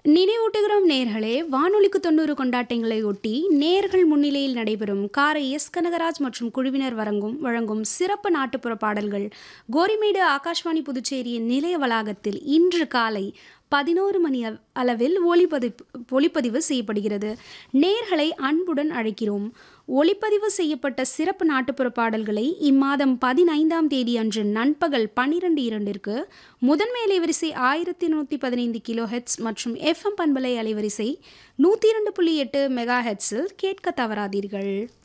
நினைவூட்டுகிறோம் நேர்களே வானொலிக்கு தொண்ணூறு கொண்டாட்டங்களை ஒட்டி நேர்கள் முன்னிலையில் நடைபெறும் காரை எஸ் கனகராஜ் மற்றும் குழுவினர் வழங்கும் வழங்கும் சிறப்பு நாட்டுப்புற பாடல்கள் கோரிமேடு ஆகாஷ்வாணி புதுச்சேரியின் நிலைய வளாகத்தில் இன்று காலை பதினோரு மணி அள- அளவில் ஒளிப்பதிப்பு ஒளிப்பதிவு செய்யப்படுகிறது நேர்களை அன்புடன் அழைக்கிறோம் ஒளிப்பதிவு செய்யப்பட்ட சிறப்பு நாட்டுப்புற பாடல்களை இம்மாதம் பதினைந்தாம் தேதி அன்று நண்பகல் பன்னிரண்டு இரண்டிற்கு முதன்மை அலைவரிசை ஆயிரத்தி நூற்றி பதினைந்து கிலோ ஹெட்ஸ் மற்றும் எஃப்எம் பண்பலை அலைவரிசை நூற்றி இரண்டு புள்ளி எட்டு மெகா ஹெட்ஸில் கேட்க தவறாதீர்கள்